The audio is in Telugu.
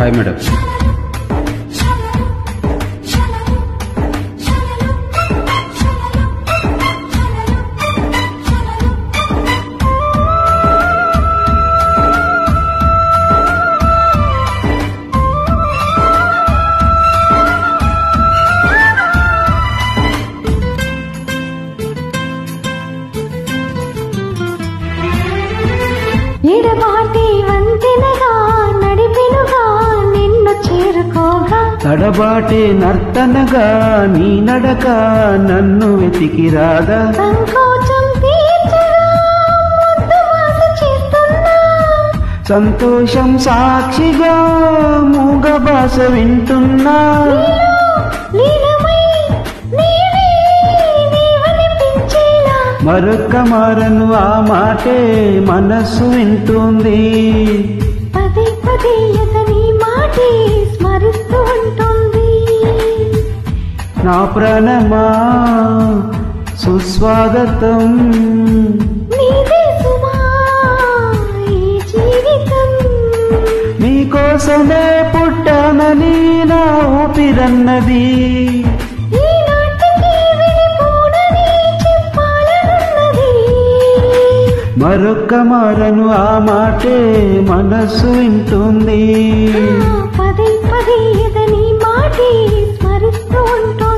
హాయ్ మేడం ఎడబాటి వంతెనగా నడిపెనుగా నిన్ను చేరుకోగా తడబాటే నర్తనగా నీ నడక నన్ను వెతికి రాదా సంకోచం తీర్చగా ముద్దు మాట చేస్తున్నా సంతోషం సాక్షిగా మూగ భాష వింటున్నా లీలమై నీవే నీవనిపించేలా మరొక్క మారను ఆ మాటే మనస్సు వింటుంది పదే పదే అతని మాటే స్మరిస్తూ ఉంటుంది నా ప్రాణమా సుస్వాగతం నీదే సుమా ఈ జీవితం నీకోసమే పుట్టానని నా ఊపిరన్నది ఈ నాటికి విడిపోనని చెప్పాలనున్నది మరొక్క మారను ఆ మాటే మనస్సు వింటుంది పదే పదే అతని మాటే స్మరిస్తూ ఉంటుంది